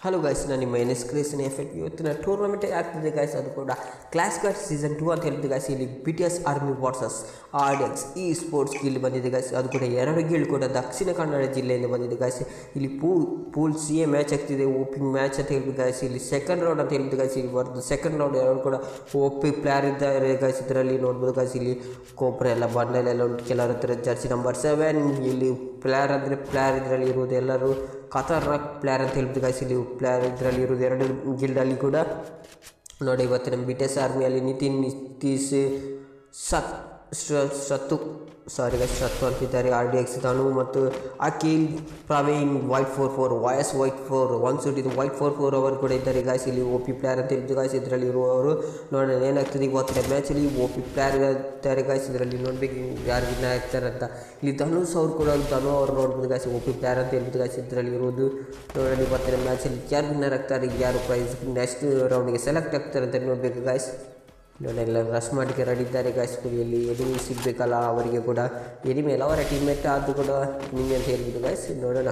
Hello guys ನಾನು ನಿಮ್ಮ N S Kreson effect ಇವತ್ತಿನ ಟೂರ್ನಮೆಂಟ್ ಆಗ್ತಿದೆ ಗೈಸ್ ಅದು ಕೂಡ ಕ್ಲಾಸ್ ಕಾರ್ಡ್ ಸೀಸನ್ ಟೂ ಅಂತ ಹೇಳ್ತಿದೆ ಗೈಸ್ ಇಲ್ಲಿ B T S army versus R X esports ಗಿಲ್ ಬಂದಿದೆ ಗೈಸ್ ಅದು ಕೂಡ ಎರಡು ಗಿಲ್ ಕೂಡ ದಕ್ಷಿಣ ಕನ್ನಡ ಜಿಲ್ಲೆಯಿಂದ ಬಂದಿದೆ ಗೈಸ್ ಇಲ್ಲಿ ಪೂ ಪೂಲ್ ಸಿ ಎ ಮ್ಯಾಚ್ ಆಗ್ತಿದೆ ಓಪಿಂಗ್ ಮ್ಯಾಚ್ ಅಂತ ಹೇಳ್ಬಿಟ್ಟು ಗೈಸ್ ಇಲ್ಲಿ ಸೆಕೆಂಡ್ ರೌಂಡ್ ಅಂತ ಹೇಳ್ಬಿಟ್ಟು ಗೈಸ್ ಇಲ್ಲಿ ಬರ್ದು ಸೆಕೆಂಡ್ ರೌಂಡ್ ಎರಡು ಕೂಡ ಓಪಿ ಪ್ಲೇಯರ್ ಇದ್ದಾರೆ ಗೈಸ್ ಇದರಲ್ಲಿ ನೋಡ್ಬೋದು ಗೈಸ್ ಇಲ್ಲಿ ಕೋಪ್ರ ಎಲ್ಲ ಬಂಡಲ್ ಎಲ್ಲ ಉಂಟು ಕೆಲವರ ಹತ್ರ ಜರ್ಸಿ ನಂಬರ್ ಸೆವೆನ್ ಇಲ್ಲಿ ಪ್ಲೇಯರ್ ಅಂದರೆ ಪ್ಲೇಯರ್ ಇದರಲ್ಲಿ ಇರುವುದು ಎಲ್ಲರೂ ಖತರ್ನಾಕ್ ಪ್ಲೇಯರ್ ಅಂತ ಹೇಳ್ಬಿಟ್ಟು ಗೈಸ್ ಇಲ್ಲಿ ಪ್ಲೇಯರ್ ಇದರಲ್ಲಿ ಇರುವುದು ಎರಡು ಗಿಲ್ಡಲ್ಲಿ ಕೂಡ ನೋಡಿ ಇವತ್ತು ನಮ್ಮ ಬಿ ಟಿ ಎಸ್ ಆರ್ಮಿಯಲ್ಲಿ ನಿತಿನ್ ನಿತೀಶ್ ಸತ್ ಶ- ಸತ್ತು ಸಾರಿ ಗೈಸ್ ಸತ್ತು ಅಂತಿದ್ದಾರೆ ಆರ್ ಡಿ ಎಕ್ಸ್ ತಾನು ಮತ್ತು Akhil Praveen white four four ವಾಯಸ್ ವೈಟ್ ಫೋರ್ ಒನ್ ಸೂಟ್ ಇದು ವೈಟ್ ಫೋರ್ ಫೋರ್ ಅವರು ಕೂಡ ಇದ್ದಾರೆ ಗಾಯ್ಸ್ ಇಲ್ಲಿ ಓ ಪಿ ಪ್ಲೇಯರ್ ಅಂತ ಹೇಳಿದ್ದು ಗಾಯ್ಸ್ ಇದರಲ್ಲಿ ಇರುವವರು ನೋಡೋಣ ಏನಾಗ್ತದೆ ಇವತ್ತಿನ ಮ್ಯಾಚಲ್ಲಿ ಓ ಪಿ ಪ್ಲೇಯರ್ ಇದ್ದಾರೆ ಗಾಯ್ಸ್ ಇದರಲ್ಲಿ ನೋಡ್ಬೇಕು ಯಾರು ವಿನ್ ಆಗ್ತಾರೆ ಅಂತ ಇಲ್ಲಿ ಧನುಷ್ ಅವ್ರು ಕೂಡ ಧನು ಅವ್ರು ನೋಡ್ಬೋದು ಗಾಯ್ಸ್ ಓ ಪಿ ಪ್ಲೇಯರ್ ಅಂತ ಹೇಳ್ಬಿಟ್ಟು ಗಾಯ್ಸ್ ಇದರಲ್ಲಿ ಇರುವುದು ನೋಡೋಣ ಇವತ್ತಿನ ಮ್ಯಾಚಲ್ಲಿ ಯಾರು ವಿನ್ನರ್ ಆಗ್ತಾರೆ ಯಾರು ಪ್ರೈಸ್ ನೆಕ್ಸ್ಟ್ ರೌಂಡ್ಗೆ ಸೆಲೆಕ್ಟ್ ಆಗ್ತಾರೆ ಅಂತ ನೋಡಬೇಕು ಗಾಯ್ಸ್ ನೋಡಿ ಎಲ್ಲ ರಶ್ ಮಾಡಲಿಕ್ಕೆ ರೆಡಿ ಇದ್ದಾರೆ ಗಾಯ್ಸ್ ಇಲ್ಲಿ ಎದುರು ಸಿಗಬೇಕಲ್ಲ ಅವರಿಗೆ ಕೂಡ ಎನಿಮೆ ಅಲ್ಲ ಅವರ ಟೀಮ್ಮೇಟ್ ಆದರೂ ಕೂಡ ನಿಮಗೆ ಅಂತ ಹೇಳ್ಬಿಟ್ಟು ಗಾಯ್ಸ್ ನೋಡೋಣ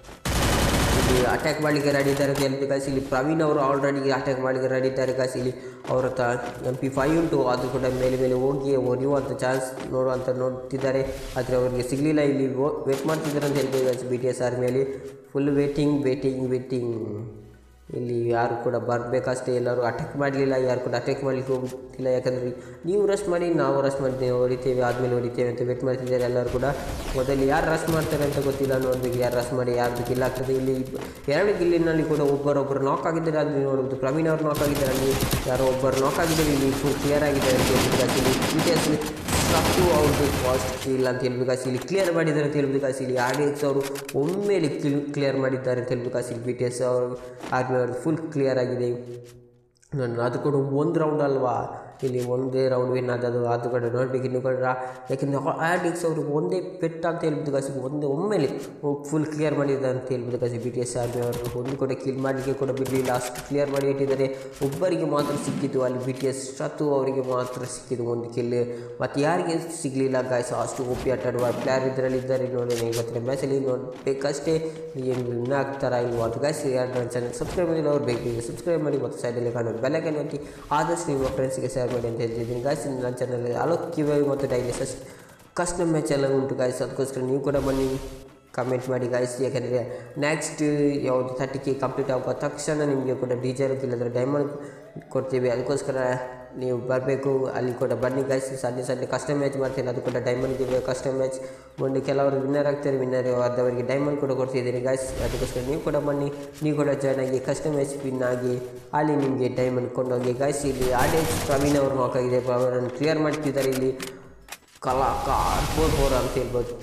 ಇಲ್ಲಿ ಅಟ್ಯಾಕ್ ಮಾಡಲಿಕ್ಕೆ ರೆಡಿ ಇದ್ದಾರೆ ಅಂತ ಹೇಳ್ಬಿಟ್ಟು ಗಾಯ್ಸ್ ಇಲ್ಲಿ ಪ್ರವೀಣ್ ಅವರು ಆಲ್ರೆಡಿ ಅಟ್ಯಾಕ್ ಮಾಡಲಿಕ್ಕೆ ರೆಡಿ ಇದ್ದಾರೆ ಗಾಯ್ಸ್ ಇಲ್ಲಿ ಅವ್ರ ಹತ್ರ ಎಮ್ ಪಿ ಫೈವ್ ಉಂಟು ಅದು ಕೂಡ ಮೇಲೆ ಮೇಲೆ ಹೋಗಿ ಹೊಡೆಯುವಂಥ ಚಾನ್ಸ್ ನೋಡುವಂಥ ನೋಡ್ತಿದ್ದಾರೆ ಆದರೆ ಅವರಿಗೆ ಸಿಗಲಿಲ್ಲ ಇಲ್ಲಿ ವೇಟ್ ಮಾಡ್ತಿದ್ದಾರೆ ಅಂತ ಹೇಳ್ಬೋದು ಗಾಯ್ಸ್ ಬಿ ಟಿ ಎಸ್ ಆರ್ಮಿಯಲ್ಲಿ ಫುಲ್ ವೇಟಿಂಗ್ ವೇಟಿಂಗ್ ವೇಟಿಂಗ್ ಇಲ್ಲಿ ಯಾರು ಕೂಡ ಬರಬೇಕಷ್ಟೇ ಎಲ್ಲರೂ ಅಟ್ಯಾಕ್ ಮಾಡಲಿಲ್ಲ ಯಾರು ಕೂಡ ಅಟ್ಯಾಕ್ ಮಾಡಲಿಕ್ಕೆ ಹೋಗ್ತಿಲ್ಲ ಯಾಕಂದರೆ ನೀವು ರಶ್ ಮಾಡಿ ನಾವು ರಶ್ ಮಾಡಿದ್ದೇವೆ ಹೊಡಿತೇವೆ ಆದಮೇಲೆ ಹೊಡಿತೇವೆ ಅಂತ ವೇಟ್ ಮಾಡ್ತಿದ್ದಾರೆ ಎಲ್ಲರೂ ಕೂಡ ಮೊದಲು ಯಾರು ರಶ್ ಮಾಡ್ತಾರೆ ಅಂತ ಗೊತ್ತಿಲ್ಲ ನೋಡಬೇಕು ಯಾರು ರಶ್ ಮಾಡಿ ಯಾರ್ದು ಗಿಲ್ ಆಗ್ತದೆ ಇಲ್ಲಿ ಎರಡು ಗಿಲ್ಲಿನಲ್ಲಿ ಕೂಡ ಒಬ್ಬರೊಬ್ಬರು ನಾಕ್ ಆಗಿದ್ದಾರೆ ಅದು ನೋಡ್ಬೋದು ಪ್ರವೀಣ್ ಅವರು ನಾಕ್ ಆಗಿದ್ದಾರೆ ಅಲ್ಲಿ ಯಾರೋ ಒಬ್ಬರು ನಾಕ್ ಆಗಿದ್ದಾರೆ ಇಲ್ಲಿ ಫುಲ್ ಕ್ಲಿಯರ್ ಆಗಿದೆ ಅಂತ ಹೇಳ್ಬಿಟ್ಟು ಇಲ್ಲಿ ಬಿ ಟಿ ಎಸ್ ಸತ್ತು ಅವ್ರದ್ದು ಫಾಸ್ಟ್ ಇಲ್ಲ ಅಂತ ಹೇಳ್ಬೇಕು ಇಲ್ಲಿ ಕ್ಲಿಯರ್ ಮಾಡಿದ್ದಾರೆ ಅಂತ ಹೇಳ್ಬೇಕು ಇಲ್ಲಿ ಆರ್ ಡಿ ಎಕ್ಸ್ ಅವರು ಒಮ್ಮೆಲೆ ಕ್ಲಿಯರ್ ಮಾಡಿದ್ದಾರೆ ಅಂತ ಹೇಳ್ಬೇಕು ಇಲ್ಲಿ ಬಿ ಟಿ ಎಸ್ ಅವರು ಆರ್ಮಿ ಅವ್ರದ್ದು ಫುಲ್ ಕ್ಲಿಯರ್ ಆಗಿದೆ ನಾನು ಅದು ಕೂಡ ಒಂದು ರೌಂಡ್ ಅಲ್ವಾ ಇಲ್ಲಿ ಒಂದೇ ರೌಂಡ್ ವಿನ್ ಆದದು ಅದು ಕೂಡ ನೋಡ್ಬೇಕು ಇನ್ನು ಕೂಡ ಯಾಕೆಂದರೆ ಆರ್ ಡಿ ಎಕ್ಸ್ ಅವರು ಒಂದೇ ಪೆಟ್ಟ ಅಂತ ಹೇಳ್ಬಿಟ್ಟು ಕಾಸಿ ಒಂದೇ ಒಮ್ಮೆಲೆ ಫುಲ್ ಕ್ಲಿಯರ್ ಮಾಡಿದ್ದಾರೆ ಅಂತ ಹೇಳ್ಬಿಟ್ಟು ಕಾಸಿ ಬಿ ಟಿ ಎಸ್ ಆರ್ಮಿ ಅವರು ಒಂದು ಕೂಡ ಕಿಲ್ ಮಾಡಲಿಕ್ಕೆ ಕೂಡ ಬಿಡಲಿಲ್ಲ ಅಷ್ಟು ಕ್ಲಿಯರ್ ಮಾಡಿ ಇಟ್ಟಿದ್ದಾರೆ ಒಬ್ಬರಿಗೆ ಮಾತ್ರ ಸಿಕ್ಕಿತು ಅಲ್ಲಿ ಬಿ ಟಿ ಎಸ್ ಸತ್ತು ಅವರಿಗೆ ಮಾತ್ರ ಸಿಕ್ಕಿತು ಒಂದು ಕಿಲ್ ಮತ್ತು ಯಾರಿಗೆ ಸಿಗಲಿಲ್ಲ ಗಾಯ್ಸ್ ಅಷ್ಟು ಒಪ್ಪಿ ಆಟ ಆಡುವ ಪ್ಲೇಯರ್ ಇದರಲ್ಲಿ ಇದ್ದಾರೆ ನೋಡಿ ಇವತ್ತಿನ ಮ್ಯಾಚಲ್ಲಿ ನೋಡಬೇಕಷ್ಟೇ ಏನು ವಿನ್ ಆಗ್ತಾರಾ ಇಲ್ವೋ ಅದು ಗಾಯ್ಸ್ ಯಾರು ನನ್ನ ಚಾನಲ್ ಸಬ್ಸ್ಕ್ರೈಬ್ ಮಾಡಿಲ್ಲ ಅವ್ರು ಬೇಕು ಸಬ್ಸ್ಕ್ರೈಬ್ ಮಾಡಿ ಮತ್ತು ಸೈಡಲ್ಲಿ ಕಾಣೋದು ಬೆಲ್ಲೈಕನ್ ಒತ್ತಿ ಆದಷ್ಟು ನಿಮ್ಮ ಫ್ರೆಂಡ್ಸ್ಗೆ ಶೇರ್ ಮಾಡಿ ಅಂತ ಹೇಳ್ತಿದ್ದೀನಿ ಗಾಯ್ಸ್ ನನ್ನ ಚಾನಲ್ ಹಲವು ಕಿವಿ ಮತ್ತು ಡೈಲಿ ಸಸ್ ಕಸ್ಟಮ್ ಮ್ಯಾಚ್ ಎಲ್ಲ ಉಂಟು ಗಾಯ್ಸ್ ಅದಕ್ಕೋಸ್ಕರ ನೀವು ಕೂಡ ಬನ್ನಿ ಕಮೆಂಟ್ ಮಾಡಿ ಗಾಯ್ಸ್ ಯಾಕಂದರೆ ನೆಕ್ಸ್ಟ್ ಯಾವುದು ತರ್ಟಿ ಕೆ ಕಂಪ್ಲೀಟ್ ಆಗುವ ತಕ್ಷಣ ನಿಮಗೆ ಕೂಡ ಡೀಜರ್ ಇಲ್ಲದ್ರೆ ಡೈಮಂಡ್ ಕೊಡ್ತೀವಿ ಅದಕ್ಕೋಸ್ಕರ ನೀವು ಬರಬೇಕು ಅಲ್ಲಿ ಕೂಡ ಬನ್ನಿ ಗಾಯ್ಸ್ ಸಂಜೆ ಸಂಜೆ ಕಸ್ಟಮ್ ಮ್ಯಾಚ್ ಮಾಡ್ತೀನಿ ಅದು ಕೂಡ ಡೈಮಂಡ್ ಇದ್ದೀವಿ ಕಸ್ಟಮ್ ಮ್ಯಾಚ್ ಒಂದು ಕೆಲವರು ವಿನ್ನರ್ ಆಗ್ತಾರೆ ವಿನ್ನರ್ ಆದವರಿಗೆ ಡೈಮಂಡ್ ಕೂಡ ಕೊಡ್ತಿದ್ದೀನಿ ಗಾಯ್ಸ್ ಅದಕ್ಕೋಸ್ಕರ ನೀವು ಕೂಡ ಬನ್ನಿ ನೀವು ಕೂಡ ಜಾಯ್ನ್ ಆಗಿ ಕಸ್ಟಮ್ ಮ್ಯಾಚ್ ವಿನ್ ಆಗಿ ಅಲ್ಲಿ ನಿಮಗೆ ಡೈಮಂಡ್ ಕೊಂಡೋಗಿ ಗಾಯ್ಸ್ ಇಲ್ಲಿ ಆರ್ ಎಚ್ ಪ್ರವೀಣ್ ಅವರು ನಾಕಾಗಿದೆ ಅವರನ್ನು ಕ್ಲಿಯರ್ ಮಾಡ್ತಿದ್ದಾರೆ ಇಲ್ಲಿ ಕಲಾ ಕಾರ್ ಫೋರ್ ಫೋರ್ ಅಂತ ಹೇಳ್ಬೋದು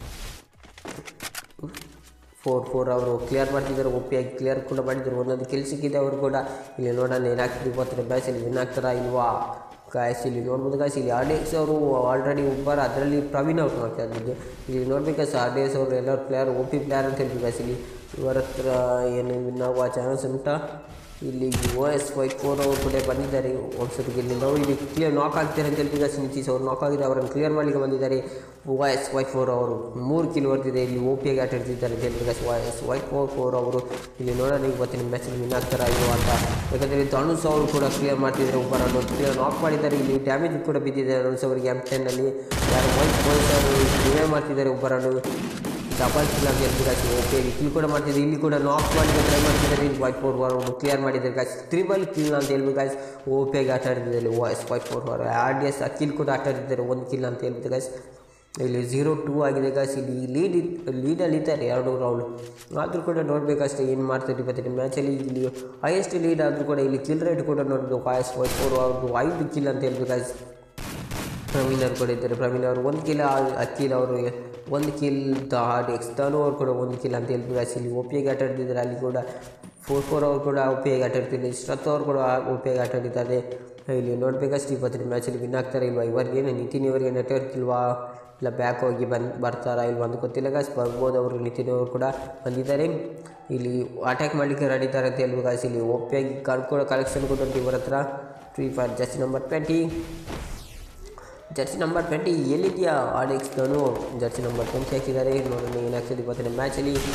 ಫೋರ್ ಫೋರ್ ಅವರು ಕ್ಲಿಯರ್ ಮಾಡ್ತಿದ್ದಾರೆ ಒಪ್ಪಿಯಾಗಿ ಕ್ಲಿಯರ್ ಕೂಡ ಮಾಡಿದ್ರು ಒಂದೊಂದು ಕೆಲ್ ಸಿಕ್ಕಿದೆ ಅವರು ಕೂಡ ಇಲ್ಲಿ ನೋಡೋಣ ಏನಾಗ್ತದೆ ಇವತ್ತಿನ ಮ್ಯಾಚಲ್ಲಿ ವಿನ್ ಆಗ್ತಾರಾ ಇಲ್ವಾ ಗಾಯಸ್ ಇಲ್ಲಿ ನೋಡ್ಬೋದು ಗಾಯಸ್ ಇಲ್ಲಿ ಆರ್ ಡಿ ಎಕ್ಸ್ ಅವರು ಆಲ್ರೆಡಿ ಒಬ್ಬರು ಅದರಲ್ಲಿ ಪ್ರವೀಣ್ ಅವ್ರು ಮಾಡ್ತಾ ಇದ್ದದ್ದು ಇಲ್ಲಿ ನೋಡ್ಬೇಕು ಸರ್ ಆರ್ ಡಿ ಎಕ್ಸ್ ಅವರು ಎಲ್ಲರೂ ಪ್ಲೇಯರ್ ಒ ಪಿ ಪ್ಲೇಯರ್ ಅಂತ ಹೇಳ್ತೀವಿ ಗಾಯ್ಸ್ ಇಲ್ಲಿ ಇವರ ಹತ್ರ ಏನು ವಿನ್ ಆಗುವ ಚಾನ್ಸ್ ಉಂಟಾ ಇಲ್ಲಿ ಓ ಎಸ್ ವೈಟ್ ಫೋರ್ ಅವರು ಕೂಡ ಬಂದಿದ್ದಾರೆ ಒಂದ್ಸತಿ ಇಲ್ಲಿ ನಾವು ಇಲ್ಲಿ ಕ್ಲಿಯರ್ ನಾಕ್ ಆಗ್ತಾರೆ ಅಂತ ಹೇಳ್ತೀವಿ ಗಾಯ್ಸ್ ನಿತೀಶ್ ಅವರು ನಾಕ್ ಆಗಿದೆ ಅವರನ್ನು ಕ್ಲಿಯರ್ ಮಾಡಲಿಕ್ಕೆ ಬಂದಿದ್ದಾರೆ ಓ ಎಸ್ ವೈಟ್ ಫೋರ್ ಅವರು ಮೂರು ಕಿಲ್ ಹೊಡೆದಿದೆ ಇಲ್ಲಿ ಓ ಪಿಯಾಗಿ ಆಟ ಆಡ್ತಿದ್ದಾರೆ ಅಂತ ಹೇಳ್ತೀವಿ guys O S white four four ಅವರು ಇಲ್ಲಿ ನೋಡೋಣ ಇವತ್ತಿನ ಮ್ಯಾಚಲ್ಲಿ ವಿನ್ ಆಗ್ತಾರಾ ಇಲ್ವ ಅಂತ ಯಾಕಂದರೆ ಧನುಷ್ ಅವರು ಕೂಡ ಕ್ಲಿಯರ್ ಮಾಡ್ತಿದ್ದಾರೆ ಒಬ್ಬರನ್ನು ಕ್ಲಿಯರ್ ನಾಕ್ ಮಾಡಿದ್ದಾರೆ ಇಲ್ಲಿ ಡ್ಯಾಮೇಜ್ ಕೂಡ ಬಿದ್ದಿದೆ ಧನುಷ್ ಅವರಿಗೆ ಎಮ್ ಟೆನ್ನಲ್ಲಿ ಯಾರು ವೈಟ್ ಬಾಯ್ಸ್ ಅವರು ಡಿವೇ ಮಾಡ್ತಿದ್ದಾರೆ ಒಬ್ಬರನ್ನು ಡಬಲ್ ಕಿಲ್ ಅಂತ ಹೇಳ್ತೀವಿ ಗಾಯ್ಸ್ ಓಕೆ ಕಿಲ್ ಕೂಡ ಮಾಡ್ತಿದ್ದಾರೆ ಇಲ್ಲಿ ಕೂಡ ನಾಕ್ ಮಾಡಿದ್ರೆ ಟ್ರೈ ಮಾಡ್ತಿದ್ದಾರೆ ಇಲ್ಲಿ ವೈಟ್ ಫೋರ್ ಫೋರ್ ಕ್ಲಿಯರ್ ಮಾಡಿದ್ದಾರೆ ಗಾಯ್ಸ್ ತ್ರಿಬಲ್ ಕಿಲ್ ಅಂತ ಹೇಳ್ಬೇಕು ಗಾಯ್ಸ್ ಓಪಿಯಾಗಿ ಆಟ ಆಡ್ತಿದ್ದಾರೆ voice white four four R D S kill ಕೂಡ ಆಟ ಆಡ್ತಿದ್ದಾರೆ ಒಂದು ಕಿಲ್ ಅಂತ ಹೇಳ್ಬಿಟ್ಟು ಗಾಯ್ಸ್ ಇಲ್ಲಿ ಝೀರೋ ಟೂ ಆಗಿದೆ ಗಾಯ್ಸ್ ಇಲ್ಲಿ ಲೀಡ್ ಲೀಡಲ್ಲಿ ಇದ್ದಾರೆ ಎರಡು ರೌಂಡ್ ಆದರೂ ಕೂಡ ನೋಡಬೇಕಷ್ಟೇ ಏನು ಮಾಡ್ತಾರೆ ಇವತ್ತಿನ ಮ್ಯಾಚಲ್ಲಿ ಇಲ್ಲಿ ಹೈಯೆಸ್ಟ್ ಲೀಡ್ ಆದರೂ ಕೂಡ ಇಲ್ಲಿ ಕಿಲ್ ರೇಟ್ ಕೂಡ ನೋಡಬೇಕು ವಾಯ್ಸ್ ವೈಟ್ ಫೋರ್ ಅವ್ರದ್ದು ಐದು ಕಿಲ್ ಅಂತ ಹೇಳ್ಬೇಕು ಗಾಯ್ಸ್ ಪ್ರವೀಣ್ ಅವರು ಕೂಡ ಇದ್ದಾರೆ ಪ್ರವೀಣ್ ಅವರು ಒಂದು ಕಿಲ್ ಅಖಿಲ್ ಅವರು ಒಂದು ಕಿಲ್ ದಾಡಿ ಎಕ್ಸ್ ಧನು ಅವರು ಕೂಡ ಒಂದು ಕಿಲ್ ಅಂತ ಹೇಳ್ಬಿಟ್ಟು ಗಾಯ್ಸ್ ಇಲ್ಲಿ ಒಪ್ಪಿಗೆ ಆಟ ಆಡ್ತಿದ್ದಾರೆ ಅಲ್ಲಿ ಕೂಡ ಫೋರ್ ಫೋರ್ ಅವರು ಕೂಡ ಒಪ್ಪಿಗೆ ಆಟ ಆಡ್ತಿದ್ದಾರೆ ಶ್ರತ್ ಅವರು ಕೂಡ ಒಪ್ಪಿಗೆ ಆಟ ಆಡಿದ್ದಾರೆ ಇಲ್ಲಿ ನೋಡಬೇಕಷ್ಟು ಇವತ್ತಿನ ಮ್ಯಾಚಲ್ಲಿ ವಿನ್ ಆಗ್ತಾರೆ ಇಲ್ವಾ ಇವರಿಗೇನು ನಿತಿನ್ ಇವರಿಗೆ ನೆಟ್ವರ್ಕ್ ಇಲ್ವಾ ಇಲ್ಲ ಬ್ಯಾಕ್ ಹೋಗಿ ಬಂದು ಬರ್ತಾರಾ ಇಲ್ವಾ ಅಂತ ಗೊತ್ತಿಲ್ಲ ಗಾಯ್ಸ್ ಬರ್ಬೋದು ಅವರು ನಿತಿನ್ ಅವರು ಕೂಡ ಬಂದಿದ್ದಾರೆ ಇಲ್ಲಿ ಅಟ್ಯಾಕ್ ಮಾಡಲಿಕ್ಕೆ ರೆಡಿ ಇದ್ದಾರೆ ಅಂತ ಹೇಳ್ಬೇಕು ಗಾಯ್ಸ್ ಇಲ್ಲಿ ಒಪ್ಪಿಯಾಗಿ ಕಲ್ ಕೂಡ ಕಲೆಕ್ಷನ್ ಕೂಡ ಉಂಟು ಇವರ ಹತ್ರ Free Fire just number twenty jersey number twenty ಎಲ್ಲಿದೆಯಾ R X Dhanu jersey number twenty ಹಾಕಿದ್ದಾರೆ ನೋಡೋಣ ಏನಾಗ್ತದೆ ಇವತ್ತಿನ ಮ್ಯಾಚಲ್ಲಿ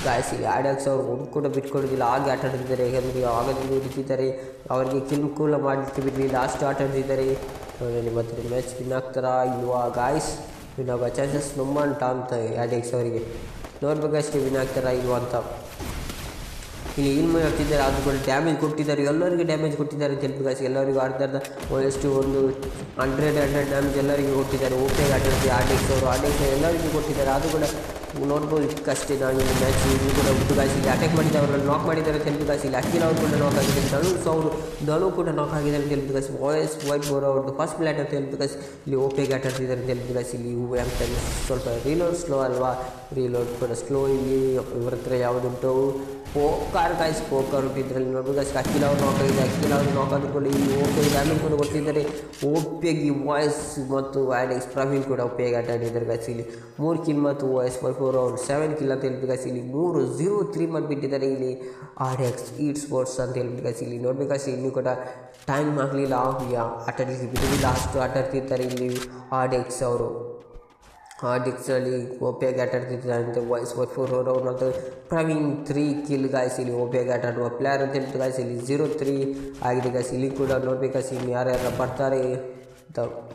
ಗಾಯಸ್ ಇಲ್ಲಿ ಆಡಕ್ಸ್ ಅವರು ಒಂದು ಕೂಡ ಬಿಟ್ಕೊಡೋದಿಲ್ಲ ಹಾಗೆ ಆಟ ಆಡ್ತಿದ್ದಾರೆ ಯಾಕಂದರೆ ಆಗದಿಂದ ಹಿಡಿತಿದ್ದಾರೆ ಅವರಿಗೆ ಕಿಲ್ ಕೂಲ ಮಾಡಲಿಕ್ಕೆ ಬಿಡಲಿ ಲಾಸ್ಟ್ ಆಟ ಆಡ್ತಿದ್ದಾರೆ ನೋಡಿ ಮತ್ತೆ ಮ್ಯಾಚ್ ವಿನ್ ಆಗ್ತಾರಾ ಇಲ್ವಾ ಗಾಯ್ಸ್ ವಿನ್ ಆಗೋ ಚಾನ್ಸಸ್ ತುಂಬ ಉಂಟಾ ಅಂತ ಆಡಕ್ಸ್ ಅವರಿಗೆ ನೋಡ್ಬೇಕಷ್ಟೇ ವಿನ್ ಆಗ್ತಾರಾ ಇಲ್ವಾ ಅಂತ ಇಲ್ಲಿ ಏನು ಮಾಡ್ತಿದ್ದಾರೆ ಅದು ಕೂಡ ಡ್ಯಾಮೇಜ್ ಕೊಟ್ಟಿದ್ದಾರೆ ಎಲ್ಲರಿಗೂ ಡ್ಯಾಮೇಜ್ ಕೊಟ್ಟಿದ್ದಾರೆ ಅಂತ ಹೇಳ್ಬೇಕು guys. ಎಲ್ಲರಿಗೂ ಅರ್ಧ ಅರ್ಧ ಎಷ್ಟು ಒಂದು ಹಂಡ್ರೆಡ್ ಹಂಡ್ರೆಡ್ ಡ್ಯಾಮೇಜ್ ಎಲ್ಲರಿಗೂ ಕೊಟ್ಟಿದ್ದಾರೆ ಓಕೆ ಆಡಿರ್ತೀವಿ ಆರ್ಡಿಕ್ಸ್ ಅವರು ಆರ್ಡಿಕ್ಸ್ ಎಲ್ಲರಿಗೂ ಕೊಟ್ಟಿದ್ದಾರೆ ಅದು ಕೂಡ ನೋಡ್ಬೋದು ಅಷ್ಟೇ ನಾನು ಈ ಮ್ಯಾಚ್ ಇದು ಕೂಡ ಉದ್ದು ಗಾಯ್ಸ್ ಇಲ್ಲಿ ಅಟ್ಯಾಕ್ ಮಾಡಿದ್ದು ಅವರಲ್ಲಿ ನಾಕ್ ಮಾಡಿದ್ದಾರೆ ಅಂತ ಹೇಳ್ಬೇಕು guys. ಇಲ್ಲಿ ಅಖಿಲ್ ಅವರು ಕೂಡ ನಾಕ್ ಆಗಿದ್ದಾರೆ ಧನುಷ್ ಅವರು ಧನು ಕೂಡ ನಾಕ್ ಆಗಿದ್ದಾರೆ ಅಂತ ಹೇಳ್ಬೇಕು guys. ವಾಯ್ಸ್ ವೈಟ್ ಬೋರ್ ಅವ್ರದ್ದು ಫಸ್ಟ್ ಪ್ಲೇಟ್ ಅಂತ ಹೇಳ್ಬೇಕು guys. ಇಲ್ಲಿ ಓಪೆಗೆ ಆಟ ಆಡ್ತಿದ್ದಾರೆ ಅಂತ ಹೇಳ್ಬೇಕು guys. ಇಲ್ಲಿ ಇವು ಅಂತ ಸ್ವಲ್ಪ ರೀಲೋಡ್ ಸ್ಲೋ ಅಲ್ವಾ ರೀಲೋಡ್ ಕೂಡ ಸ್ಲೋ ಇಲ್ಲಿ ಇವ್ರ ಹತ್ರ ಯಾವುದುಂಟು ಪೋಕಾರ್ ಗಾಯ್ಸ್ ಪೋಕಾರ್ ಇದ್ರಲ್ಲಿ ನೋಡ್ಬೋದು ಗಾಯ್ಸ್ ಅಖಿಲ್ ಅವ್ರು ನಾಕ್ ಆಗಿದೆ ಅಖಿಲ್ ಅವರು ನಾಕ್ ಆದ್ರೂ ಕೂಡ ಇಲ್ಲಿ ಓಪೆ ಡ್ಯಾಮೇಜ್ ಕೂಡ ಕೊಟ್ಟಿದ್ದಾರೆ ಓಪಿಯಾಗಿ ವಾಯ್ಸ್ ಮತ್ತು ಆ್ಯಡೆಕ್ಸ್ ಪ್ರವೀಣ್ ಕೂಡ ಓಪಿಯಾಗಿ ಆಟ ಆಡಿದ್ದಾರೆ ಗಾಯ್ಸ್ ಇಲ್ಲಿ ಮೂರು ಕಿಲ್ ಮತ್ತು ವಾಯ್ಸ್ ಫೈ ಫೋರ್ ಅವ್ರು ಸೆವೆನ್ ಕಿಲ್ ಅಂತ ಹೇಳ್ಬೇಕು ಗಾಯ್ಸ್ ಇಲ್ಲಿ ಮೂರು ಝೀರೋ ತ್ರೀ ಮಾಡಿಬಿಟ್ಟಿದ್ದಾರೆ ಇಲ್ಲಿ ಆರ್ಡೆಕ್ಸ್ ಈಟ್ ಸ್ಪೋರ್ಟ್ಸ್ ಅಂತ ಹೇಳ್ಬೇಕು ಗಾಯ್ಸ್ ಇಲ್ಲಿ ನೋಡ್ಬೇಕು ಗಾಯ್ಸ್ ಇನ್ನೂ ಕೂಡ ಟೈಮ್ ಆಗಲಿಲ್ಲ ಆಟ ಆಡಲಿಕ್ಕೆ ಬಿಡಲಿಲ್ಲ ಅಷ್ಟು ಆಟ ಆಡ್ತಿರ್ತಾರೆ ಇಲ್ಲಿ ಆರ್ಡೆಕ್ಸ್ ಅವರು ಡಿಕ್ಸಲ್ಲಿ ಓಪಿಯಾಗಿ ಆಟ ಆಡ್ತಿದ್ದಾರಂತೆ ವಾಯ್ಸ್ ಫೋರ್ ಫೋರ್ ಅವರು ಮತ್ತು ಪ್ರವೀಣ್ ತ್ರೀ ಕಿಲ್ ಗಾಯ್ಸ್ ಇಲ್ಲಿ ಓಪಿಯಾಗಿ ಆಟ ಆಡುವ ಪ್ಲೇಯರ್ ಅಂತ ಹೇಳ್ತು ಗಾಯ್ಸ್ ಇಲ್ಲಿ ಜೀರೋ ತ್ರೀ ಆಗಿದೆ ಗಾಯ್ಸ್ ಇಲ್ಲಿ ಕೂಡ ನೋಡ್ಬೇಕಾಸ್ ಇನ್ನು ಯಾರ್ಯಾರು ಬರ್ತಾರೆ ಅಂತ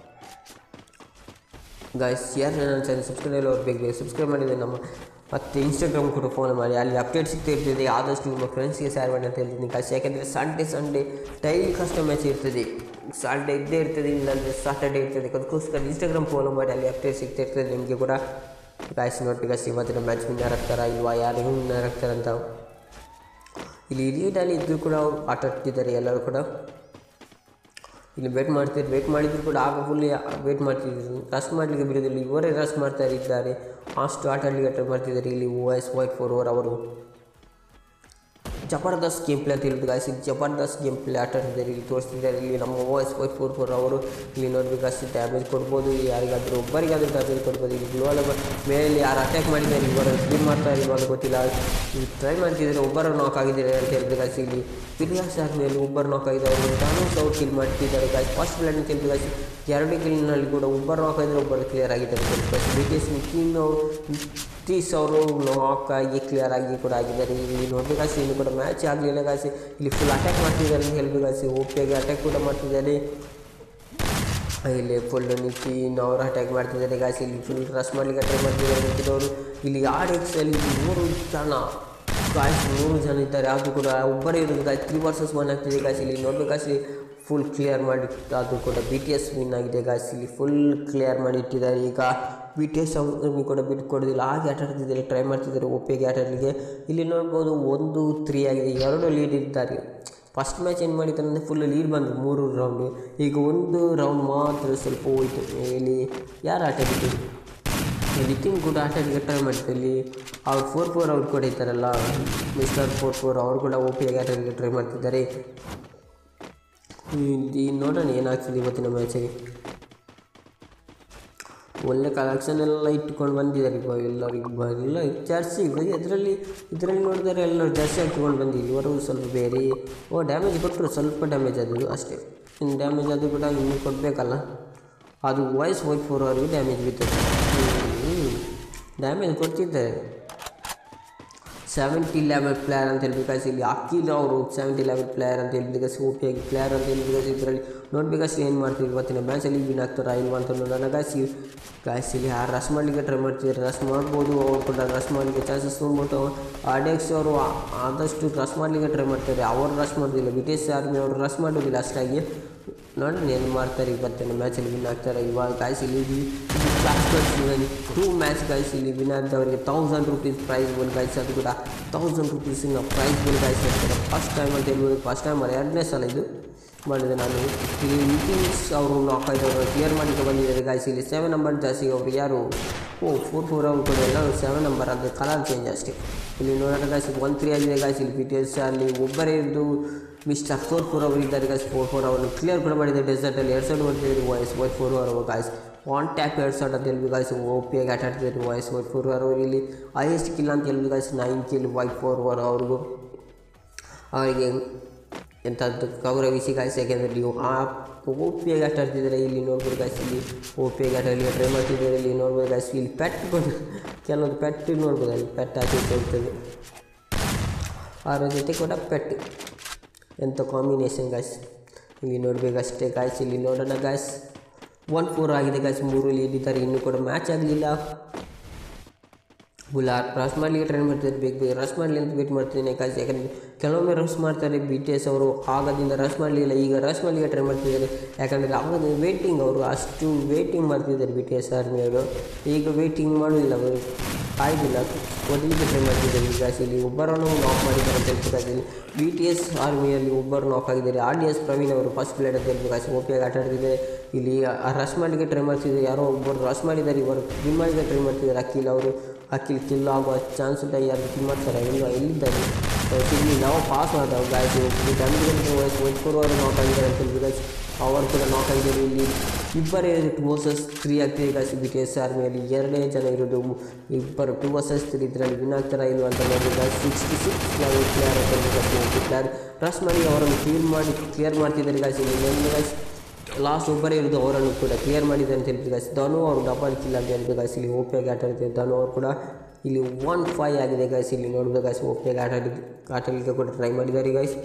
ಗಾಯ್ಸ್ ಯಾರು ನನ್ನ ಚಾನಲ್ ಸಬ್ಸ್ಕ್ರೈಬ್ ಎಲ್ಲ ಬೇಕು ಬೇಕು ಸಬ್ಸ್ಕ್ರೈಬ್ ಮಾಡಿದರೆ ನಮ್ಮ ಮತ್ತು ಇನ್ಸ್ಟಾಗ್ರಾಮ್ ಕೂಡ ಫೋನ್ ಮಾಡಿ ಅಲ್ಲಿ ಅಪ್ಡೇಟ್ ಸಿಗ್ತಾ ಇರ್ತದೆ ಆದಷ್ಟು ನಿಮ್ಮ ಫ್ರೆಂಡ್ಸ್ಗೆ ಶೇರ್ ಮಾಡಿ ಅಂತ ಹೇಳ್ತೀನಿ ಕಾಶ್ ಯಾಕೆಂದರೆ ಸಂಡೇ ಸಂಡೇ ಡೈಲಿ ಕಷ್ಟ ಮ್ಯಾಚ್ ಇರ್ತದೆ ಸಂಡೇ ಇದ್ದೇ ಇರ್ತದೆ ಇಲ್ಲಾಂದರೆ ಸಾಟರ್ಡೇ ಇರ್ತದೆ ಅದಕ್ಕೋಸ್ಕರ ಇನ್ಸ್ಟಾಗ್ರಾಮ್ ಫಾಲೋ ಮಾಡಿ ಅಲ್ಲಿ ಅಪ್ಡೇಟ್ ಸಿಗ್ತಾ ಇರ್ತದೆ ನಿಮಗೆ ಕೂಡ ಗಾಯ್ಸ್ ನೋಟಿಫಿಕೇಶನ್ ಇವತ್ತಿನ ಮ್ಯಾಚ್ ವಿನ್ನರ್ ಆಗ್ತಾರಾ ಇಲ್ವಾ ಯಾರು ವಿನ್ನರ್ ಆಗ್ತಾರಂತ ಇಲ್ಲಿ ಲೀಡಲ್ಲಿ ಇದ್ದರೂ ಕೂಡ ಅವ್ರು ಆಟ ಆಡ್ತಿದ್ದಾರೆ ಎಲ್ಲರೂ ಕೂಡ ಇಲ್ಲಿ ವೇಟ್ ಮಾಡ್ತಿದ್ರು ವೇಟ್ ಮಾಡಿದ್ರು ಕೂಡ ಆಗ ಫುಲ್ಲಿ ವೇಟ್ ಮಾಡ್ತಿದ್ರು ರಶ್ ಮಾಡಲಿಕ್ಕೆ ಬಿಡೋದಿಲ್ಲ ಇವರೇ ರಶ್ ಮಾಡ್ತಾ ಇದ್ದಾರೆ ಅಷ್ಟು ಆಟ ಆಡಲಿಕ್ಕೆ ಟ್ರೈ ಮಾಡ್ತಿದ್ದಾರೆ ಇಲ್ಲಿ O S white four over ಅವರು ಜಬರ್ದಸ್ತ್ ಗೇಮ್ ಪ್ಲೇ ಅಂತ ಹೇಳಿದ್ರು ಗಾಯ್ಸ್ ಇಲ್ಲಿ ಜಬರ್ದಸ್ತ್ ಗೇಮ್ ಪ್ಲೇ ಆಟ ಆಡ್ತಿದ್ದಾರೆ ಇಲ್ಲಿ ತೋರಿಸ್ತಿದ್ದಾರೆ ಇಲ್ಲಿ ನಮ್ಮ O S white four four ಅವರು ಇಲ್ಲಿ ನೋಡಬೇಕು ಅಷ್ಟು ಡ್ಯಾಮೇಜ್ ಕೊಡ್ಬೋದು ಯಾರಿಗಾದರೂ ಒಬ್ಬರಿಗಾದರೂ ಡ್ಯಾಮೇಜ್ ಕೊಡ್ಬೋದು ಇಲ್ಲಿ ಗ್ಲೋಲ್ ಮೇಲೆ ಯಾರು ಅಟ್ಯಾಕ್ ಮಾಡಿದ್ದಾರೆ ಇವರು ಸ್ಪಿನ್ ಮಾಡ್ತಾ ಇಲ್ವಾ ಅಂತ ಗೊತ್ತಿಲ್ಲ ಇಲ್ಲಿ ಟ್ರೈ ಮಾಡ್ತಿದ್ದಾರೆ ಒಬ್ಬರು ನಾಕ್ ಆಗಿದ್ದಾರೆ ಅಂತ ಹೇಳಿದ್ರು ಗಾಯ್ಸ್ ಇಲ್ಲಿ ಪಿರಿಯಾಸ್ ಆದಮೇಲೆ ಒಬ್ಬರು ನಾಕ್ ಆಗಿದ್ದಾರೆ ಟಾನೂಸ್ ಅವ್ರು ಕಿಲ್ ಮಾಡ್ತಿದ್ದಾರೆ ಗಾಯ್ಸ್ ಫಸ್ಟ್ ಬ್ಲಡ್ ಅಂತ ಹೇಳಿದ್ರು ಗಾಯ್ಸ್ ಎರಡು ಕಿಲ್ನಲ್ಲಿ ಕೂಡ ಒಬ್ಬರು ನಾಕ್ ಆಗಿದ್ರೆ ಒಬ್ಬರು ಕ್ಲಿಯರ್ ಆಗಿದ್ದಾರೆ ಬಿ ಟಿ ಎಸ್ ಕಿಂಗ್ ತೀಸ್ ಅವರು ನಾಕ್ ಆಗಿ ಕ್ಲಿಯರ್ ಆಗಿ ಕೂಡ ಆಗಿದ್ದಾರೆ ಇಲ್ಲಿ ನೋಡ್ಬೇಕಾಸಿ ಇಲ್ಲಿ ಕೂಡ ಮ್ಯಾಚ್ ಆಗಲಿಲ್ಲ ಗಾಸಿ ಇಲ್ಲಿ ಫುಲ್ ಅಟ್ಯಾಕ್ ಮಾಡ್ತಿದ್ದಾರೆ ಅಂತ ಹೇಳ್ಬೇಕಾಸಿ ಓಪಿಯಾಗಿ ಅಟ್ಯಾಕ್ ಕೂಡ ಮಾಡ್ತಿದ್ದಾರೆ ಇಲ್ಲಿ ಫುಲ್ ನಿತಿನ್ ಅವರು ಅಟ್ಯಾಕ್ ಮಾಡ್ತಿದ್ದಾರೆ ಗಾಯ್ಸ್ ಇಲ್ಲಿ ಫುಲ್ ರಶ್ ಮಾಡಲಿಕ್ಕೆ ಟ್ರೈ ಮಾಡ್ತಿದ್ದಾರೆ ನಿಂತಿದ್ದವರು ಇಲ್ಲಿ ಆರ್ ಎಕ್ಸಲ್ಲಿ ಮೂರು ಜನ ಗಾಯ್ಸ್ ಮೂರು ಜನ ಇದ್ದಾರೆ ಅದು ಕೂಡ ಒಬ್ಬರೇ ಇರೋದು ಗಾಯ್ಸ್ ತ್ರೀ ವರ್ಸಸ್ ಒನ್ ಆಗ್ತಿದೆ ಗಾಯ್ಸ್ ಇಲ್ಲಿ ನೋಡ್ಬೇಕಾಸಿ ಫುಲ್ ಕ್ಲಿಯರ್ ಮಾಡಿ ಅದು ಕೂಡ ಬಿ ಟಿ ಎಸ್ ವಿನ್ ಆಗಿದೆ ಗಾಯ್ಸ್ ಇಲ್ಲಿ ಫುಲ್ ಕ್ಲಿಯರ್ ಮಾಡಿ ಇಟ್ಟಿದ್ದಾರೆ ಈಗ ಬಿ ಟಿ ಎಸ್ ಅವ್ರಿಗೆ ಕೂಡ ಬಿಟ್ಕೊಡೋದಿಲ್ಲ ಹಾಗೆ ಆಟ ಆಡ್ತಿದ್ದಾರೆ ಟ್ರೈ ಮಾಡ್ತಿದ್ದಾರೆ ಒಪ್ಪಿಗೆ ಆಟ ಆಡಲಿಕ್ಕೆ ಇಲ್ಲಿ ನೋಡ್ಬೋದು ಒಂದು ತ್ರೀ ಆಗಿದೆ ಎರಡು ಲೀಡ್ ಇದ್ದಾರೆ ಫಸ್ಟ್ ಮ್ಯಾಚ್ ಏನು ಮಾಡಿದ್ದಾರೆ ಅಂದರೆ ಫುಲ್ ಲೀಡ್ ಬಂದು ಮೂರು ರೌಂಡು ಈಗ ಒಂದು ರೌಂಡ್ ಮಾತ್ರ ಸ್ವಲ್ಪ ಹೋಯಿತು ಇಲ್ಲಿ ಯಾರು ಆಟ ಆಡಿದ್ರು ನಿತಿನ್ ಕೂಡ ಆಟ ಆಡಲಿಕ್ಕೆ ಟ್ರೈ ಮಾಡ್ತಾರೆ ಇಲ್ಲಿ ಅವ್ರು ಫೋರ್ ಫೋರ್ ಅವ್ರು ಕೂಡ ಇದ್ದಾರಲ್ಲ ಮಿಸ್ಟರ್ ಫೋರ್ ಫೋರ್ ಅವ್ರು ಕೂಡ ಓ ಪಿ ಆಗಿ ಆಟ ಆಡಲಿಕ್ಕೆ ಟ್ರೈ ಮಾಡ್ತಿದ್ದಾರೆ ಇಲ್ಲಿ ನೋಡೋಣ ಏನಾಗ್ತದೆ ಇವತ್ತಿನ ಮ್ಯಾಚಿಗೆ ಒಳ್ಳೆ ಕಲೆಕ್ಷನ್ ಎಲ್ಲ ಇಟ್ಕೊಂಡು ಬಂದಿದ್ದಾರೆ ಇವಾಗ ಎಲ್ಲರಿಗೂ ಬ- ಎಲ್ಲ ಜರ್ಸಿ ಇವಾಗ ಇದರಲ್ಲಿ ಇದರಲ್ಲಿ ನೋಡಿದರೆ ಎಲ್ಲರೂ ಜರ್ಸಿ ಹಾಕಿಕೊಂಡು ಬಂದಿದ್ದು ಇವರು ಸ್ವಲ್ಪ ಬೇರೆ ಓ ಡ್ಯಾಮೇಜ್ ಕೊಟ್ಟರು ಸ್ವಲ್ಪ ಡ್ಯಾಮೇಜ್ ಅದು ಅಷ್ಟೇ ಇನ್ನು ಡ್ಯಾಮೇಜ್ ಅದು ಕೂಡ ಇನ್ನೂ ಕೊಡಬೇಕಲ್ಲ ಅದು ವಾಯ್ಸ್ ವೈಟ್ ಫೋರ್ ಅವರಿಗೆ ಡ್ಯಾಮೇಜ್ ಬಿತ್ತದೆ ಡ್ಯಾಮೇಜ್ ಕೊಡ್ತಿದ್ದಾರೆ ಸೆವೆಂಟಿ ಲೆವೆಲ್ ಪ್ಲೇಯರ್ ಅಂತ ಹೇಳ್ಬೇಕಾದ್ರೆ ಇಲ್ಲಿ ಅಕ್ಕಿಲ್ ಅವರು ಸೆವೆಂಟಿ ಲೆವೆಲ್ ಪ್ಲೇಯರ್ ಅಂತ ಹೇಳ್ಬೇಕಾದ್ರೆ ಓ ಪಿ ಆಗಿ ಪ್ಲೇಯರ್ ಅಂತ ಹೇಳ್ಬೇಕಾದ್ರೆ ಇದರಲ್ಲಿ ನೋಡ್ಬೇಕಾದ್ರೆ ಏನು ಮಾಡ್ತೀವಿ ಇವತ್ತಿನ ಮ್ಯಾಚಲ್ಲಿ ವಿನ್ ಆಗ್ತಾರಾ ಇಲ್ವಾ ಅಂತ ನೋಡೋಣ ಗಾಯ್ಸಿ ಗಾಯ್ಸ್ ಇಲ್ಲಿ ಯಾರು ರಶ್ ಮಾಡಲಿಕ್ಕೆ ಟ್ರೈ ಮಾಡ್ತಿದ್ದಾರೆ ರಶ್ ಮಾಡ್ಬೋದು ಅವ್ರು ಕೂಡ ರಶ್ ಮಾಡಲಿಕ್ಕೆ ಚಾನ್ಸಸ್ ತೊಗೊಂಡ್ಬಿಟ್ಟು ಆಡೆಕ್ಸ್ ಅವರು ಆ- ಆದಷ್ಟು ರಶ್ ಮಾಡಲಿಕ್ಕೆ ಟ್ರೈ ಮಾಡ್ತಾರೆ ಅವರು ರಶ್ ಮಾಡೋದಿಲ್ಲ ಬಿ ಟಿ ಎಸ್ ಆರ್ಮಿ ಅವರು ರಶ್ ಮಾಡೋದಿಲ್ಲ ಅಷ್ಟಾಗಿ ನೋಡೋಣ ಏನು ಮಾಡ್ತಾರೆ ಇವತ್ತಿನ ಮ್ಯಾಚಲ್ಲಿ ವಿನ್ ಆಗ್ತಾರೆ ಇವಾಗ ಗಾಯ್ಸ್ ಇಲ್ಲಿ ಟೂ ಮ್ಯಾಚ್ ಗಾಯ್ಸ್ ಇಲ್ಲಿ ವಿನ್ ಆದವರಿಗೆ ತೌಸಂಡ್ ರುಪೀಸ್ ಪ್ರೈಸ್ ಬಂದು ಗಾಯ್ಸ್ ಅದು ಕೂಡ ತೌಸಂಡ್ ರುಪೀಸಿನ ಪ್ರೈಸ್ ಬಂದು ಗಾಯ್ಸ್ ಇರ್ತಾರೆ ಫಸ್ಟ್ ಟೈಮ್ ಅಂತ ಹೇಳ್ಬೋದು ಫಸ್ಟ್ ಟೈಮ್ ಎರಡನೇ ಸಲ ಇದು ಮಾಡಿದೆ ನಾನು ಇಲ್ಲಿ ನಿತಿನ್ಸ್ ಅವರು ನಾಕ್ ಐದವರು ಕ್ಲಿಯರ್ ಮಾಡಲಿಕ್ಕೆ ಬಂದಿದ್ದಾರೆ ಗಾಯ್ಸ್ ಇಲ್ಲಿ ಸೆವೆನ್ ನಂಬರ್ ಜಾಸ್ತಿ ಅವರು ಯಾರು ಓ ಫೋರ್ ಫೋರ್ ಅವರು ಕೂಡ ಎಲ್ಲ ಸೆವೆನ್ ನಂಬರ್ ಅದು ಕಲರ್ ಚೇಂಜ್ ಅಷ್ಟೇ ಇಲ್ಲಿ ನೋಡೋಣ ಗಾಯ್ಸ್ ಒನ್ ತ್ರೀ ಆಗಿದೆ ಗಾಯ್ಸ್ ಇಲ್ಲಿ ಬಿ ಟಿ ಎಸ್ ಅಲ್ಲಿ ಒಬ್ಬರೇ ಇದ್ದು ಮಿಸ್ಟರ್ ಫೋರ್ ಫೋರ್ ಅವರು ಇದ್ದಾರೆ ಗಾಯ್ಸ್ ಫೋರ್ ಫೋರ್ ಅವರು ಕ್ಲಿಯರ್ ಕೂಡ ಮಾಡಿದ್ದಾರೆ ಡೆಸರ್ಟಲ್ಲಿ ಎರಡು ಸೈಡ್ ಹೊಡ್ತಿದ್ದಾರೆ ವಾಯ್ಸ್ ವೈಟ್ ಫೋರ್ ಅವರು ಗಾಯ್ಸ್ ಒನ್ ಟ್ಯಾಪ್ ಎರಡು ಸೈಡ್ ಅಂತ ಹೇಳ್ಬೇಕು ಗಾಯ್ಸ್ ಓ ಪಿ ಆಗಿ ಆಟ ಆಡ್ತಿದ್ದಾರೆ ವಾಯ್ಸ್ ವೈಟ್ ಫೋರ್ ಅವರು ಇಲ್ಲಿ ಹೈಯೆಸ್ಟ್ ಕಿಲ್ ಅಂತ ಹೇಳ್ಬೇಕು guys nine kill white four over ಅವ್ರಿಗೂ ಅವರಿಗೆ ಎಂಥದ್ದು ಗೌರವಿಸಿ ಗಾಯ್ಸ್ ಯಾಕೆಂದರೆ ನೀವು ಆ ಒ ಪಿ ಆಗಿ ಆಟ ಆಡ್ತಿದ್ದಾರೆ ಇಲ್ಲಿ ನೋಡ್ಬೋದು ಗಾಯ್ಸ್ ಇಲ್ಲಿ ಒ ಪಿ ಆಗಿ ಆಟ ಆಡಲಿಕ್ಕೆ ಟ್ರೈ ಮಾಡ್ತಿದ್ದಾರೆ ಇಲ್ಲಿ ನೋಡ್ಬೋದು ಗಾಯ್ಸ್ ಇಲ್ಲಿ ಪೆಟ್ ಬಂದು ಕೆಲವೊಂದು ಪೆಟ್ ನೋಡ್ಬೋದು ಅಲ್ಲಿ ಪೆಟ್ ಹಾಕಿ ಹೋಗ್ತದೆ ಅದರ ಜೊತೆ ಕೂಡ ಪೆಟ್ ಎಂಥ ಕಾಂಬಿನೇಷನ್ ಗಾಯ್ಸ್ ಇಲ್ಲಿ ನೋಡಬೇಕಷ್ಟೇ ಗಾಯ್ಸ್ ಇಲ್ಲಿ ನೋಡೋಣ ಗಾಯ್ಸ್ ಒನ್ ಫೋರ್ ಆಗಿದೆ ಗಾಯ್ಸ್ ಮೂರು ಲೀಡ್ ಇದ್ದಾರೆ ಇನ್ನೂ ಕೂಡ ಮ್ಯಾಚ್ ಆಗಲಿಲ್ಲ ಬುಲಾರ್ ರಶ್ ಮಾಡಲಿಕ್ಕೆ ಟ್ರೈ ಮಾಡ್ತಿದ್ದಾರೆ ಬೇಗ ಬೇಗ ರಶ್ ಮಾಡಲಿ ಅಂತ ವೇಟ್ ಮಾಡ್ತಿದ್ದೀನಿ ಗಾಯ್ಸ್ ಯಾಕಂದರೆ ಕೆಲವೊಮ್ಮೆ ರಶ್ ಮಾಡ್ತಾರೆ ಬಿ ಟಿ ಎಸ್ ಅವರು ಆಗದಿಂದ ರಶ್ ಮಾಡಲಿಲ್ಲ ಈಗ ರಶ್ ಮಾಡಲಿಕ್ಕೆ ಟ್ರೈ ಮಾಡ್ತಿದ್ದಾರೆ ಯಾಕಂದರೆ ಆವಾಗ ವೇಟಿಂಗ್ ಅವರು ಅಷ್ಟು ವೇಟಿಂಗ್ ಮಾಡ್ತಿದ್ದಾರೆ ಬಿ ಟಿ ಎಸ್ ಆರ್ಮಿಯವರು ಈಗ ವೇಟಿಂಗ್ ಮಾಡೋದಿಲ್ಲ ಅವರು ಆಯ್ದಿಲ್ಲ ಮೊದಲಿಗೆ ಟ್ರೈ ಮಾಡ್ತಿದ್ದಾರೆ ಈಗ ಗಾಯ್ಸ್ ಇಲ್ಲಿ ಒಬ್ಬರನ್ನು ನಾಕ್ ಮಾಡಿದ್ದಾರೆ ಅಂತ ಹೇಳ್ತಾರೆ ಗಾಯ್ಸ್ ಇಲ್ಲಿ ಬಿ ಟಿ ಎಸ್ ಆರ್ಮಿಯಲ್ಲಿ ಒಬ್ಬರು ನಾಕ್ ಆಗಿದ್ದಾರೆ ಆರ್ ಡಿ ಎಸ್ ಪ್ರವೀಣ್ ಅವರು ಫಸ್ಟ್ ಪ್ಲೇಯರ್ ಅಂತ ಹೇಳ್ಬೇಕು ಗಾಯ್ಸ್ ಓಪಿಯಾಗಿ ಆಟ ಆಡ್ತಿದ್ದಾರೆ ಇಲ್ಲಿ ರಶ್ ಮಾಡಲಿಕ್ಕೆ ಟ್ರೈ ಮಾಡ್ತಿದ್ದಾರೆ ಯಾರೋ ಒಬ್ಬರು ರಶ್ ಮಾಡಿದ್ದಾರೆ ಇವರು ವಿನ್ ಮಾಡಲಿಕ್ಕೆ ಟ್ರೈ ಮಾಡ್ತಿದ್ದಾರೆ ಅಖಿಲ್ ಅವರು ಅಖಿಲ್ ಕಿಲ್ ಆಗುವ ಚಾನ್ಸ್ ಉಂಟ ಯಾರು ಕಿಲ್ ಮಾಡ್ತಾರೆ ಇಲ್ಲ ಎಲ್ಲಿದ್ದಾರೆ ಇಲ್ಲಿ ನಾವು ಪಾಸ್ ಮಾಡ್ತಾವೆ ಗಾಯ್ಸ್ ಗಂಟೆ ವಯಸ್ಸು ವೈಟ್ಪುರವರು ನಾಕ್ ಆಗಿದ್ದಾರೆ ಅಂತ ಹೇಳಿದ್ರು ಗಾಯ್ಸ್ ಅವರು ಕೂಡ ನಾಕ್ ಆಗಿದ್ದಾರೆ ಇಲ್ಲಿ ಇಬ್ಬರೇ ಟು ವರ್ಸಸ್ ತ್ರೀ ಆಗ್ತಿದೆ ಗಾಯ್ಸ್ ಬಿ ಟಿ ಎಸ್ ಆರ್ಮಿಯಲ್ಲಿ ಎರಡೇ ಜನ ಇರೋದು ಇಬ್ಬರು ಟು ವರ್ಸಸ್ ತ್ರೀ ಇದರಲ್ಲಿ ವಿನ್ ಆಗ್ತಾರ ಇಲ್ಲ ಅಂತ ನೋಡಿ guys sixty six level player ಅಂತ ಹೇಳಿದ್ರು ಪ್ಲೇಯರ್ ರಶ್ ಮಾಡಿ ಅವರನ್ನು ಕ್ಲೀನ್ ಮಾಡಿ ಕ್ಲಿಯರ್ ಮಾಡ್ತಿದ್ದಾರೆ ಗಾಯ್ಸ್ ಇಲ್ಲಿ ಒಂದು ಗಾಯ್ಸ್ ಲಾಸ್ಟ್ ಒಬ್ಬರೇ ಇರೋದು ಅವರನ್ನು ಕೂಡ ಕ್ಲಿಯರ್ ಮಾಡಿದೆ ಅಂತ ಹೇಳ್ತೀವಿ ಗಾಯ್ಸ್ ಧನು ಅವರು ಡಬಲ್ ಕಿಲ್ ಅಂತ ಹೇಳ್ತೀವಿ ಗಾಯ್ಸ್ ಇಲ್ಲಿ ಓಪಿಯಾಗಿ ಆಟ ಆಡ್ತಿದ್ದಾರೆ ಧನು ಅವರು ಕೂಡ ಇಲ್ಲಿ ಒನ್ ಫೈ ಆಗಿದೆ ಗಾಯ್ಸ್ ಇಲ್ಲಿ ನೋಡಿದ್ರೆ ಗಾಯ್ಸ್ ಓಪಿಯಾಗಿ ಆಟ ಆಡಿ ಆಟಲಿಕ್ಕೆ ಕೂಡ ಟ್ರೈ ಮಾಡಿದ್ದಾರೆ ಗಾಯ್ಸ್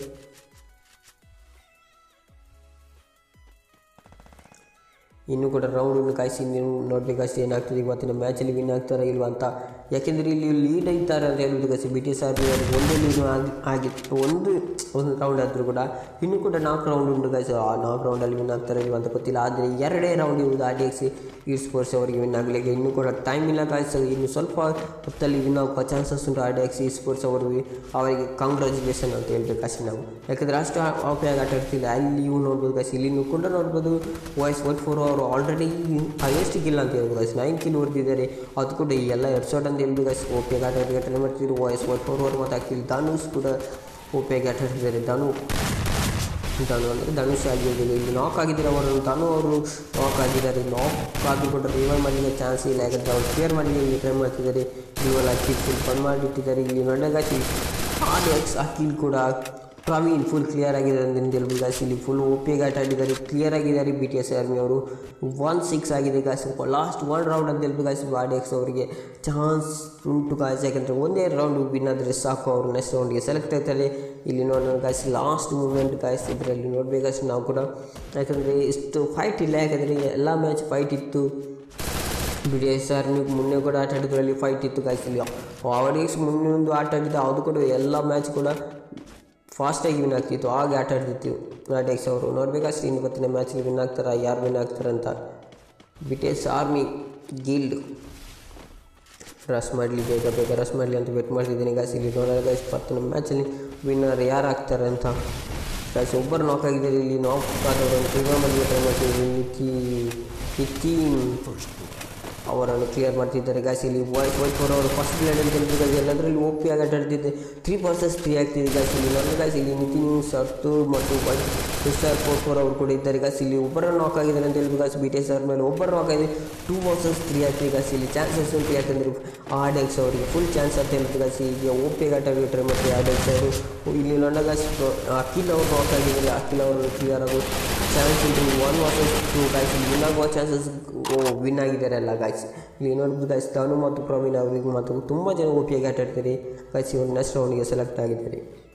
ಇನ್ನೂ ಕೂಡ ರೌಂಡನ್ನು ಕಾಯಿಸಿ ನೀವು ನೋಡಬೇಕಷ್ಟೇ ಏನಾಗ್ತದೆ ಇವತ್ತಿನ ಮ್ಯಾಚಲ್ಲಿ ವಿನ್ ಆಗ್ತಾರಾ ಇಲ್ವಾ ಅಂತ ಯಾಕೆಂದರೆ ಇಲ್ಲಿ ಲೀಡ್ ಇದ್ದಾರೆ ಅಂತ ಹೇಳೋದು ಕಸಿ ಬಿ ಟಿ ಎಸ್ ಆರ್ ಒಂದೇ ಲೀಡು ಆಗಿ ಆಗಿತ್ತು ಒಂದು ಒಂದು ರೌಂಡ್ ಆದರೂ ಕೂಡ ಇನ್ನೂ ಕೂಡ ನಾಲ್ಕು ರೌಂಡ್ ಉಂಟು ಗಾಯ್ಸ್ ಆ ನಾಲ್ಕು ರೌಂಡಲ್ಲಿ ವಿನ್ ಆಗ್ತಾರೆ ಇಲ್ವಾ ಅಂತ ಗೊತ್ತಿಲ್ಲ ಆದರೆ ಎರಡೇ ರೌಂಡ್ ಇರುವುದು R D X esports ಅವರಿಗೆ ವಿನ್ ಆಗಲಿಕ್ಕೆ ಇನ್ನೂ ಕೂಡ ಟೈಮ್ ಇಲ್ಲ ಗಾಯ್ಸ್ ಇನ್ನು ಸ್ವಲ್ಪ ಹೊತ್ತಲ್ಲಿ ವಿನ್ ಆಗುವ ಚಾನ್ಸಸ್ ಉಂಟು R D X esports ಅವರಿಗೆ ಅವರಿಗೆ ಕಂಗ್ರ್ಯಾಚುಲೇಷನ್ ಅಂತ ಹೇಳ್ಬೇಕು ಅಷ್ಟೇ ನಾವು ಯಾಕಂದರೆ ಅಷ್ಟು ಆಫಿಯಾಗಿ ಆಟ ಆಡ್ತಿಲ್ಲ ಅಲ್ಲಿ ಇವು ನೋಡ್ಬೋದು ಗಾಯ್ಸ್ ಇಲ್ಲಿ ಕೂಡ ನೋಡ್ಬೋದು ವಾಯ್ಸ್ ವೈಟ್ ಫೋರ್ ಅವರು ಆಲ್ರೆಡಿ ಹೈಯೆಸ್ಟ್ ಕಿಲ್ ಅಂತ ಹೇಳ್ಬೋದು ಗಾಯ್ಸ್ ನೈನ್ ಕಿಲ್ ಹೊಡೆದಿದ್ದಾರೆ ಅದು ಕೂಡ ಈ ಎಲ್ಲ ಎರಡು ಶಾಟ್ ಅಂತ ಹೇಳ್ಬೋದು ಗಾಯ್ಸ್ ಓಪಿ ಆಟ ಆಡೋಕ್ಕೆ ಟ್ರೈ ಮಾಡ್ತಿದ್ರು ವಾಯ್ಸ್ ವೈಟ್ ಫೋರ್ ಅವರು ಮತ್ತು ಅಖಿಲ್ ಧನುಷ್ ಕೂಡ ಓಪಿಯಾಗಿ ಆಟ ಆಡ್ತಿದ್ದಾರೆ ಧನು ಧನು ಅಂದರೆ ಧನುಷ್ ಆಗಿರೋದಿಲ್ಲ ಇಲ್ಲಿ ನಾಕ್ ಆಗಿದ್ದಾರೆ ಅವರು ಧನು ಅವರು ನಾಕ್ ಆಗಿದ್ದಾರೆ ನಾಕ್ ಆಗಿ ಕೂಡ ರಿವೈವ್ ಮಾಡಲಿಕ್ಕೆ ಚಾನ್ಸ್ ಇಲ್ಲ ಯಾಕಂದರೆ ಅವ್ರು ಕ್ಲಿಯರ್ ಮಾಡಲಿಕ್ಕೆ ಟ್ರೈ ಮಾಡ್ತಿದ್ದಾರೆ ಇವೆಲ್ಲ ಅಕ್ಕಿ ಫುಲ್ ಬಂದ್ ಮಾಡಿಟ್ಟಿದ್ದಾರೆ ಇಲ್ಲಿ ನೋಡೋದಾಗಿ ಆರ್ ಎಕ್ಸ್ ಅಖಿಲ್ ಕೂಡ ಪ್ರವೀಣ್ ಫುಲ್ ಕ್ಲಿಯರ್ ಆಗಿದ್ದಾರೆ ಅಂತ ಹೇಳ್ಬೋದು ಗಾಯ್ಸ್ ಇಲ್ಲಿ ಫುಲ್ ಓಪಿಯಾಗಿ ಆಟ ಆಡಿದ್ದಾರೆ ಕ್ಲಿಯರ್ ಆಗಿದ್ದಾರೆ ಬಿ ಟಿ ಎಸ್ ಆರ್ಮಿ ಅವರು ಒನ್ ಸಿಕ್ಸ್ ಆಗಿದೆ ಗಾಯ್ಸ್ ಲಾಸ್ಟ್ ಒನ್ ರೌಂಡ್ ಅಂತ ಹೇಳ್ಬೋದು ಗಾಯ್ಸ್ ಆರ್ ಡಿ ಎಕ್ಸ್ ಅವರಿಗೆ ಚಾನ್ಸ್ ಉಂಟು ಗಾಯ್ಸ್ ಯಾಕಂದರೆ ಒಂದೇ ರೌಂಡ್ ವಿನ್ ಆದರೆ ಸಾಕು ಅವರು ನೆಕ್ಸ್ಟ್ ರೌಂಡ್ಗೆ ಸೆಲೆಕ್ಟ್ ಆಗ್ತಾರೆ ಇಲ್ಲಿ ನೋಡೋಣ ಗಾಯ್ಸ್ ಲಾಸ್ಟ್ ಮೂಮೆಂಟ್ ಗಾಯ್ಸ್ ಇದರಲ್ಲಿ ನೋಡಬೇಕಷ್ಟು ನಾವು ಕೂಡ ಯಾಕಂದರೆ ಇಷ್ಟು ಫೈಟ್ ಇಲ್ಲ ಯಾಕಂದರೆ ಎಲ್ಲ ಮ್ಯಾಚ್ ಫೈಟ್ ಇತ್ತು ಬಿ ಡಿ ಎಸ್ ಆರ್ ನೀವು ಮೊನ್ನೆ ಕೂಡ ಆಟ ಆಡಿದ್ರಲ್ಲಿ ಫೈಟ್ ಇತ್ತು ಗಾಯ್ಸ್ ಇಲ್ಲಿ ಅವರಿಗೆ ಮೊನ್ನೆ ಒಂದು ಆಟ ಆಡಿದ್ದು ಅದು ಕೂಡ ಎಲ್ಲ ಮ್ಯಾಚ್ ಕೂಡ ಫಾಸ್ಟಾಗಿ ವಿನ್ ಆಗ್ತಿತ್ತು ಹಾಗೆ ಆಟ ಆಡ್ತಿತ್ತು ನಾಟೆಕ್ಸ್ ಅವರು ನೋಡಬೇಕಷ್ಟೇ ಇನ್ನು ಇವತ್ತಿನ ಮ್ಯಾಚಲ್ಲಿ ವಿನ್ ಆಗ್ತಾರಾ ಯಾರು ವಿನ್ ಆಗ್ತಾರಂತ B T S army guild rush ಮಾಡಲಿ ಬೇಗ ಬೇಗ ರಶ್ ಮಾಡಲಿ ಅಂತ ವೆಟ್ ಮಾಡ್ತಿದ್ದೀನಿ ಗಾಯ್ಸ್ ಇಲ್ಲಿ ನೋಡೋಣ ಗಾಯ್ಸ್ ಇವತ್ತಿನ ಮ್ಯಾಚಲ್ಲಿ ವಿನ್ನರ್ ಯಾರು ಆಗ್ತಾರೆ ಅಂತ ಗಾಯ್ಸ್ ಒಬ್ಬರು ನಾಕ್ ಆಗಿದ್ದಾರೆ ಇಲ್ಲಿ ನಾಕ್ ಆದವರು ತ್ರಿಗೋಮಲ್ಲಿ ಟ್ರೈ ಮಾಡ್ತಿದ್ದೀನಿ ನಿಕ್ಕಿ ನಿಕ್ಕಿ ಅವರನ್ನು ಕ್ಲಿಯರ್ ಮಾಡ್ತಿದ್ದಾರೆ ಗಾಯ್ಸ್ ಇಲ್ಲಿ ವೈಟ್ ವೈಟ್ ಫೋರ್ ಅವರು ಫಸ್ಟ್ ಬ್ಲೇಡ್ ಅಂತ ಹೇಳ್ತಿದ್ದಾರೆ ಎಲ್ಲದರಲ್ಲಿ ಓ ಪಿ ಆಗಿ ಆಟ ಆಡ್ತಿದ್ದೆ ತ್ರೀ ವರ್ಸಸ್ ತ್ರೀ ಆಗ್ತಿದೆ ಗಾಯ್ಸ್ ಇಲ್ಲಿ ನನ್ನ ಗಾಯ್ಸ್ ಇಲ್ಲಿ ನಿತಿನ್ ಸರ್ತು ಮತ್ತು ವೈಟ್ ಮಿಸ್ಟರ್ ಫೋರ್ ಫೋರ್ ಅವರು ಕೂಡ ಇದ್ದಾರೆ ಗಾಯ್ಸ್ ಇಲ್ಲಿ ಒಬ್ಬರ ನಾಕ್ ಆಗಿದ್ದಾರೆ ಅಂತ ಹೇಳ್ಬೇಕು ಗಾಯ್ಸ್ ಬಿ ಟಿ ಎಸ್ ಅವ್ರ ಮೇಲೆ ಒಬ್ಬರು ನಾಕ್ ಆಗಿದೆ ಟೂ ವರ್ಸಸ್ ತ್ರೀ ಆಗ್ತಿದೆ ಗಾಯ್ಸ್ ಇಲ್ಲಿ ಚಾನ್ಸಸ್ ಉಂಟು ಯಾಕಂದರೆ ಆರ್ ಡೆಕ್ಸ್ ಅವರಿಗೆ ಫುಲ್ ಚಾನ್ಸ್ ಅಂತ ಹೇಳ್ತೀವಿ ಗಾಯ್ಸ್ ಈಗ ಓ ಪಿ ಆಟ ಟ್ರೈ ಮಾಡ್ತೀವಿ ಆರ್ ಡೆಕ್ಸ್ ಅವರು ಇಲ್ಲಿ ನನ್ನ ಗಾಯ್ಸ್ ಅಖಿಲ್ ಅವರು ನಾಕ್ ಆಗಿದ್ದಾರೆ ಅಖಿಲ್ ಅವರು ಕ್ಲಿಯರ್ ಆಗೋ ಚಾನ್ಸ್ ಉಂಟು one versus two guys win ಆಗುವ ಚಾನ್ಸಸ್ ವಿನ್ ಆಗಿದ್ದಾರೆ ಎಲ್ಲ ಗಾಯ್ಸ್ ಇಲ್ಲಿ ನೋಡ್ಬೋದು ಗಾಯ್ಸ್ ಧನು ಮತ್ತು ಪ್ರವೀಣ್ ಅವರಿಗೆ ಮತ್ತು ತುಂಬ ಜನ ಓಪಿಯಾಗಿ ಆಟ ಆಡ್ತಾರೆ ಗಾಯ್ಸ್ ಇವರು ನೆಕ್ಸ್ಟ್ ರೌಂಡ್ಗೆ ಸೆಲೆಕ್ಟ್ ಆಗಿದ್ದಾರೆ